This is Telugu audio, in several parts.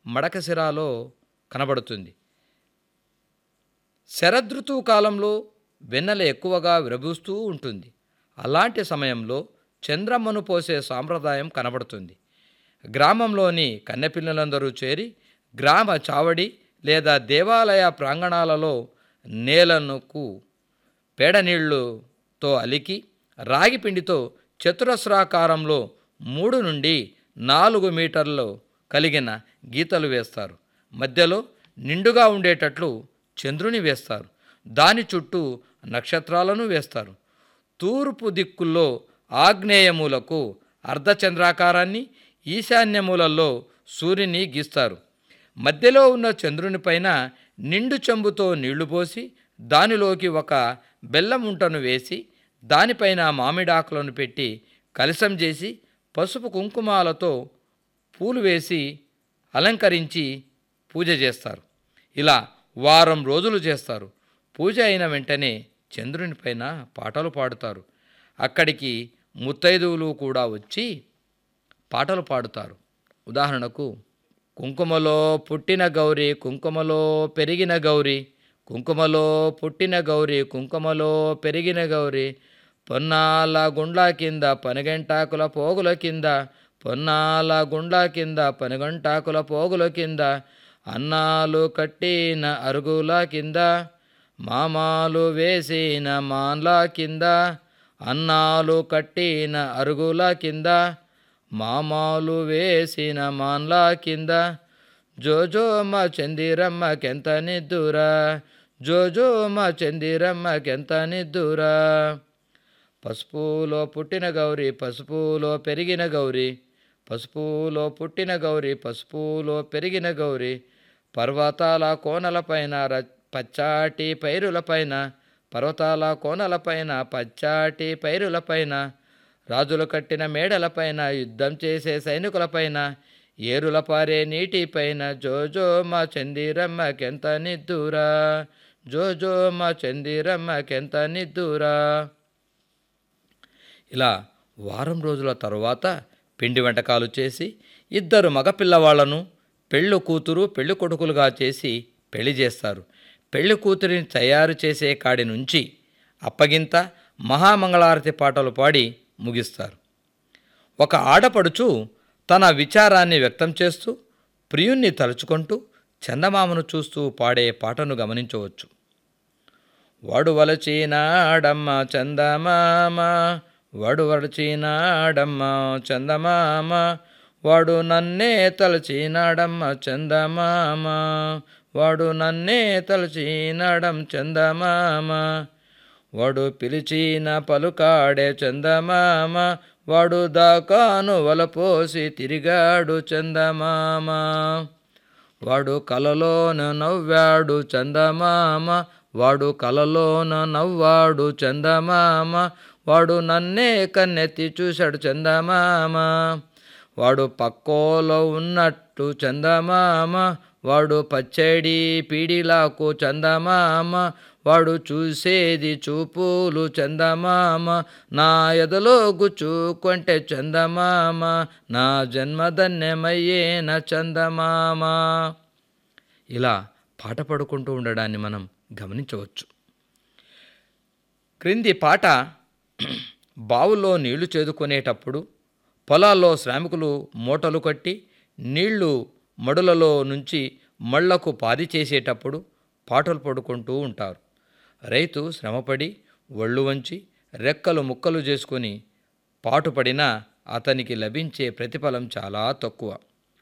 మడకశిరాలో కనబడుతుంది శరదృతువు కాలంలో వెన్నెల ఎక్కువగా విరబూస్తూ ఉంటుంది అలాంటి సమయంలో చంద్రమ్మను పోసే సాంప్రదాయం కనబడుతుంది గ్రామంలోని కన్నెపిల్లలందరూ చేరి గ్రామ చావడి లేదా దేవాలయ ప్రాంగణాలలో నేలనుకు పేడ నీళ్లుతో అలికి రాగి పిండితో చతురస్రాకారంలో మూడు నుండి నాలుగు మీటర్లు కలిగిన గీతలు వేస్తారు మధ్యలో నిండుగా ఉండేటట్లు చంద్రుని వేస్తారు దాని చుట్టూ నక్షత్రాలను వేస్తారు తూర్పు దిక్కుల్లో ఆగ్నేయమూలకు అర్ధచంద్రాకారాన్ని ఈశాన్యమూలలో సూర్యుని గీస్తారు మధ్యలో ఉన్న చంద్రునిపైన నిండు చెంబుతో నీళ్లు పోసి దానిలోకి ఒక బెల్లం ఉంటను వేసి దానిపైన మామిడాకులను పెట్టి కలసం చేసి పసుపు కుంకుమాలతో పూలు వేసి అలంకరించి పూజ చేస్తారు ఇలా వారం రోజులు చేస్తారు పూజ అయిన వెంటనే చంద్రునిపైన పాటలు పాడుతారు అక్కడికి ముత్తైదువులు కూడా వచ్చి పాటలు పాడుతారు ఉదాహరణకు కుంకుమలో పుట్టిన గౌరి కుంకుమలో పెరిగిన గౌరి కుంకుమలో పుట్టిన గౌరి కుంకుమలో పెరిగిన గౌరి పొన్నాల గుండ్ల కింద పనిగంటాకుల పోగుల కింద పొన్నాల గుండ్ల కింద పనిగంటాకుల పోగుల కింద అన్నాలు కట్టిన అరుగుల కింద మామాలు వేసిన మాన్ల కింద అన్నాలు కట్టిన అరుగుల కింద మామాలు వేసిన మాన్ల కింద జోజోమ చందిరమ్మకెంత నిద్దురా జోజోమ చందిరమ్మకెంత నిద్దురా పసుపులో పుట్టిన గౌరి పసుపులో పెరిగిన గౌరి పసుపులో పుట్టిన గౌరి పసుపులో పెరిగిన గౌరి పర్వతాల కోనలపైన ర పచ్చాటి పైరులపైన పర్వతాల కోనలపైన పచ్చాటి పైరులపైన రాజులు కట్టిన మేడలపైన యుద్ధం చేసే సైనికులపైన ఏరుల పారే నీటిపైన జోజో మా చందిరమ్మకెంత నిద్దురా జోజో మా చందిరమ్మకెంత నిద్దురా ఇలా వారం రోజుల తరువాత పిండి వంటకాలు చేసి ఇద్దరు మగపిల్లవాళ్లను పెళ్ళు కూతురు పెళ్లి కొడుకులుగా చేసి పెళ్లి చేస్తారు పెళ్లి కూతురిని తయారు చేసే కాడి నుంచి అప్పగింత మహామంగళారతి పాటలు పాడి ముగిస్తారు ఒక ఆడపడుచు తన విచారాన్ని వ్యక్తం చేస్తూ ప్రియుణ్ణి తలుచుకుంటూ చందమామను చూస్తూ పాడే పాటను గమనించవచ్చు వాడు వలచినాడమ్మ చందమామ వాడు వలచినాడమ్మ చందమామ వాడు నన్నే తలచినాడమ్మ చందమామ వాడు నన్నే తలచినాడం చందమామ వాడు పిలిచిన పలుకాడే చందమామ వాడు దాకాను వలపోసి తిరిగాడు చందమామ వాడు కలలోన నవ్వాడు చందమామ వాడు కలలోన నవ్వాడు చందమామ వాడు నన్నే కన్నెత్తి చూశాడు చందమామ వాడు పక్కోలో ఉన్నట్టు చందమామ వాడు పచ్చడి పీడిలాకు చందమామ వాడు చూసేది చూపులు చందమామ నా ఎదలో గుచ్చుకుంటే చందమామ నా జన్మధన్యమయ్యేన చందమామ ఇలా పాట పాడుకుంటూ ఉండడాన్ని మనం గమనించవచ్చు క్రింది పాట బావుల్లో నీళ్లు చేదుకునేటప్పుడు పొలాల్లో శ్రామికులు మూటలు కట్టి నీళ్లు మడులలో నుంచి మళ్లకు పాది చేసేటప్పుడు పాటలు పడుకుంటూ ఉంటారు రైతు శ్రమపడి ఒళ్ళు వంచి రెక్కలు ముక్కలు చేసుకొని పాటుపడినా అతనికి లభించే ప్రతిఫలం చాలా తక్కువ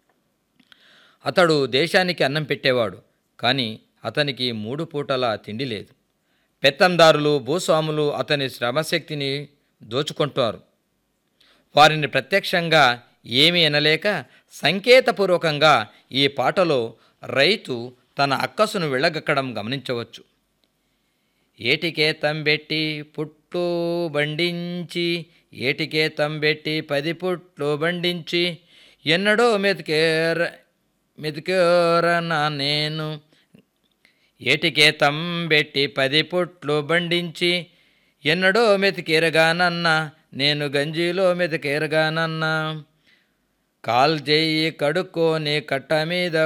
అతడు దేశానికి అన్నం పెట్టేవాడు కానీ అతనికి మూడు పూటల తిండి లేదు పెత్తందారులు భూస్వాములు అతని శ్రమశక్తిని దోచుకుంటారు వారిని ప్రత్యక్షంగా ఏమీ అనలేక సంకేతపూర్వకంగా ఈ పాటలో రైతు తన అక్కసును వెళ్ళగక్కడం గమనించవచ్చు ఏటికే తంబెట్టి పుట్టు బండించి ఏటికే తంబెట్టి పది పుట్లు బండించి ఎన్నడో మెతికేర మెతికేరనా నేను ఏటికే తంబెట్టి పది పుట్లు బండించి ఎన్నడో మెతికేరగానన్నా నేను గంజిలో మెతికేరగానన్నా కాల్ చెయ్యి కడుక్కొని కట్ట మీద